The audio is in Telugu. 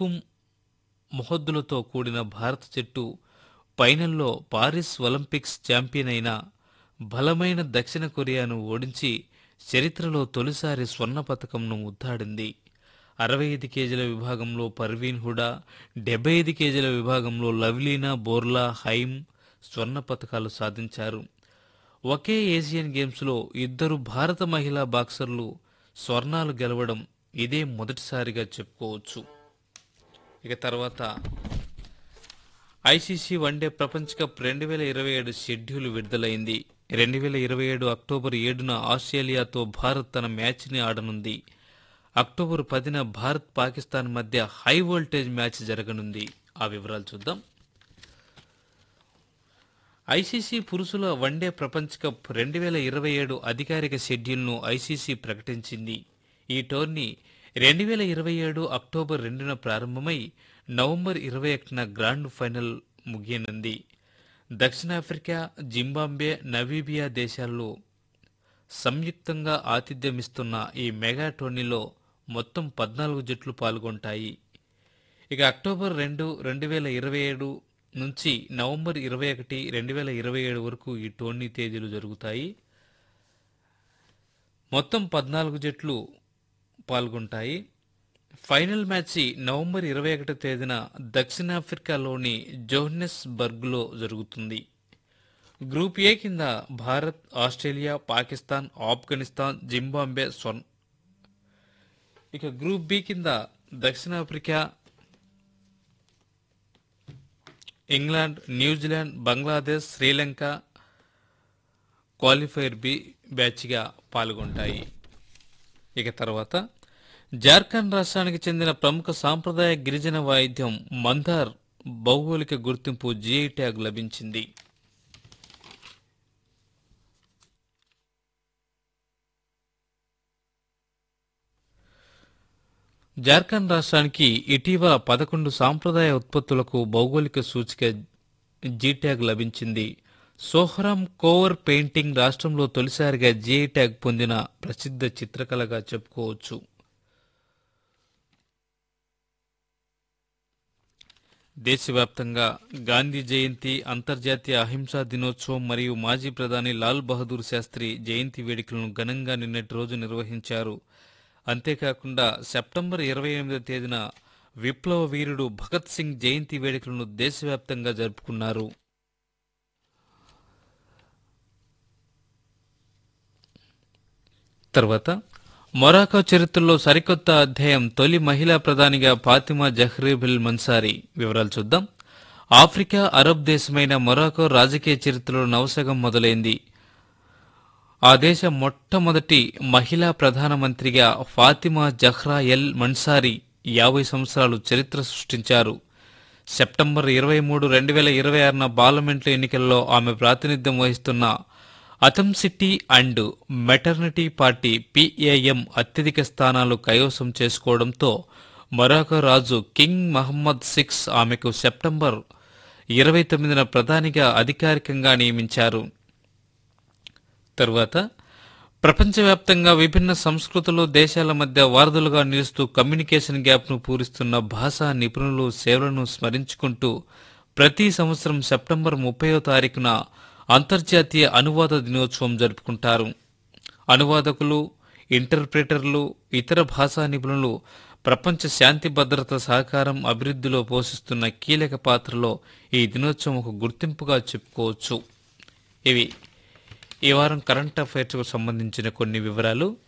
హుకుం మొహద్దులతో కూడిన భారత జట్టు ఫైనల్లో పారిస్ ఒలింపిక్స్ ఛాంపియన్ అయిన బలమైన దక్షిణ కొరియాను ఓడించి చరిత్రలో తొలిసారి స్వర్ణ పతకంను ముద్దాడింది అరవై ఐదు కేజీల విభాగంలో పర్వీన్ హుడా డెబ్బై ఐదు కేజీల విభాగంలో లవ్లీనా బోర్లా హైమ్ స్వర్ణ పతకాలు సాధించారు ఒకే ఏషియన్ గేమ్స్లో ఇద్దరు భారత మహిళా బాక్సర్లు స్వర్ణాలు గెలవడం ఇదే మొదటిసారిగా చెప్పుకోవచ్చు ఇక తర్వాత ఐసీసీ వన్డే ప్రపంచ కప్ రెండు వేల ఇరవై ఏడు షెడ్యూల్ విడుదలైంది రెండు వేల ఇరవై ఏడు అక్టోబర్ ఏడున ఆస్ట్రేలియాతో భారత్ తన మ్యాచ్ని ఆడనుంది అక్టోబర్ పదిన భారత్ పాకిస్తాన్ మధ్య హై వోల్టేజ్ మ్యాచ్ జరగనుంది ఆ వివరాలు చూద్దాం ఐసీసీ పురుషుల వన్డే ప్రపంచ కప్ రెండు వేల ఇరవై ఏడు అధికారిక షెడ్యూల్ను ఐసీసీ ప్రకటించింది ఈ టోర్నీ రెండు వేల ఇరవై ఏడు అక్టోబర్ రెండున ప్రారంభమై నవంబర్ ఇరవై ఒకటిన గ్రాండ్ ఫైనల్ ముగియనుంది దక్షిణాఫ్రికా జింబాబ్వే నమీబియా దేశాల్లో సంయుక్తంగా ఆతిథ్యమిస్తున్న ఈ మెగా టోర్నీలో మొత్తం పద్నాలుగు జట్లు పాల్గొంటాయి ఇక అక్టోబర్ రెండు రెండు వేల ఇరవై ఏడు నుంచి నవంబర్ ఇరవై ఒకటి రెండు వేల ఇరవై ఏడు వరకు ఈ టోర్నీ తేదీలు జరుగుతాయి మొత్తం పద్నాలుగు జట్లు పాల్గొంటాయి ఫైనల్ మ్యాచ్ నవంబర్ ఇరవై ఒకటో తేదీన దక్షిణాఫ్రికాలోని జోహ్నెస్బర్గ్లో జరుగుతుంది గ్రూప్ ఏ కింద భారత్ ఆస్ట్రేలియా పాకిస్తాన్ ఆఫ్ఘనిస్తాన్ జింబాబ్వే స్వర్ణ ఇక గ్రూప్ బి కింద దక్షిణాఫ్రికా England New Zealand Bangladesh Sri Lanka qualifier B బ్యాచ్గా పాల్గొంటాయి ఇక తర్వాత జార్ఖండ్ రాష్ట్రానికి చెందిన ప్రముఖ సాంప్రదాయ గిరిజన వాయిద్యం మందార్ భౌగోళిక గుర్తింపు జిఐ ట్యాగ్ లభించింది జార్ఖండ్ రాష్ట్రానికి ఇటీవల పదకొండు సాంప్రదాయ ఉత్పత్తులకు భౌగోళిక సూచిక జీ ట్యాగ్ లభించింది సోహ్రాం కోవర్ పెయింటింగ్ రాష్ట్రంలో తొలిసారిగా జీఐ ట్యాగ్ పొందిన ప్రసిద్ధ చిత్రకళగా చెప్పుకోవచ్చు దేశవ్యాప్తంగా గాంధీ జయంతి అంతర్జాతీయ అహింసా దినోత్సవం మరియు మాజీ ప్రధాని లాల్ బహదూర్ శాస్త్రి జయంతి వేడుకలను ఘనంగా నిన్నటి రోజు నిర్వహించారు అంతేకాకుండా సెప్టెంబర్ ఇరవై ఎనిమిదో తేదీన విప్లవ వీరుడు భగత్ సింగ్ జయంతి వేడుకలను దేశవ్యాప్తంగా జరుపుకున్నారు తర్వాత మొరాకో చరిత్రలో సరికొత్త అధ్యాయం తొలి మహిళా ప్రధానిగా ఫాతిమా జహ్రీబిల్ మన్సారీ వివరాలు చూద్దాం ఆఫ్రికా అరబ్ దేశమైన మొరాకో రాజకీయ చరిత్రలో నవసగం మొదలైంది ఆ దేశ మొట్టమొదటి మహిళా ప్రధానమంత్రిగా ఫాతిమా జహ్రా ఎల్ మన్సారీ యాభై సంవత్సరాలు చరిత్ర సృష్టించారు సెప్టెంబర్ ఇరవై మూడు రెండు వేల ఇరవై ఆరున పార్లమెంటు ఎన్నికల్లో ఆమె ప్రాతినిధ్యం వహిస్తున్న authenticity and modernity party PAM అత్యధిక స్థానాలు కైవసం చేసుకోవడంతో మొరాకో రాజు కింగ్ మహమ్మద్ సిక్స్ ఆమెకు సెప్టెంబర్ ఇరవై తొమ్మిదిన ప్రధానిగా అధికారికంగా నియమించారు తరువాత ప్రపంచవ్యాప్తంగా విభిన్న సంస్కృతులు దేశాల మధ్య వారధులుగా నిలుస్తూ కమ్యూనికేషన్ గ్యాప్ను పూరిస్తున్న భాషా నిపుణులు సేవలను స్మరించుకుంటూ ప్రతి సంవత్సరం సెప్టెంబర్ ముప్పయో తారీఖున అంతర్జాతీయ అనువాద దినోత్సవం జరుపుకుంటారు అనువాదకులు ఇంటర్ప్రిటర్లు ఇతర భాషా నిపుణులు ప్రపంచ శాంతి భద్రత సహకారం అభివృద్ధిలో పోషిస్తున్న కీలక పాత్రలో ఈ దినోత్సవం ఒక గుర్తింపుగా చెప్పుకోవచ్చు ఇవి ఈ వారం కరెంట్ అఫైర్స్కు సంబంధించిన కొన్ని వివరాలు